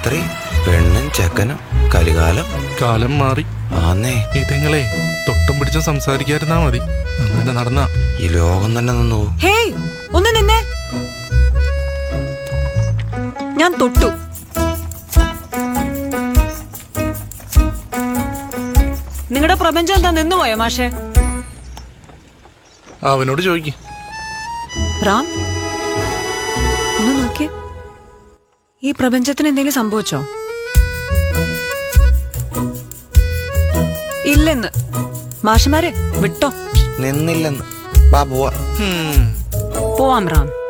രാത്രി പെണ്ണും ചെക്കനും കലികാലം കാലം മാറി ആന്നേ ഇതങ്ങളെ തൊട്ടും പിടിച്ചും സംസാരിക്കാതിരുന്നാ മതി അങ്ങനെ നടന്ന ഈ ലോകം തന്നെ നിന്നു പോവും. ഹേയ് ഒന്ന് നിന്നെ ഞാൻ തൊട്ടു നിങ്ങളുടെ പ്രപഞ്ചം എന്താ നിന്നുപോയോ മാഷെ അവനോട് ചോദിക്കും റാം ഒന്ന് നോക്കിയേ ഈ പ്രപഞ്ചത്തിന് എന്തെങ്കിലും സംഭവിച്ചോ ഇല്ലെന്ന് മാഷമാരെ വിട്ടോ നിന്നില്ലെന്ന് ബാ പോവാ ഉം. പോവാം റാം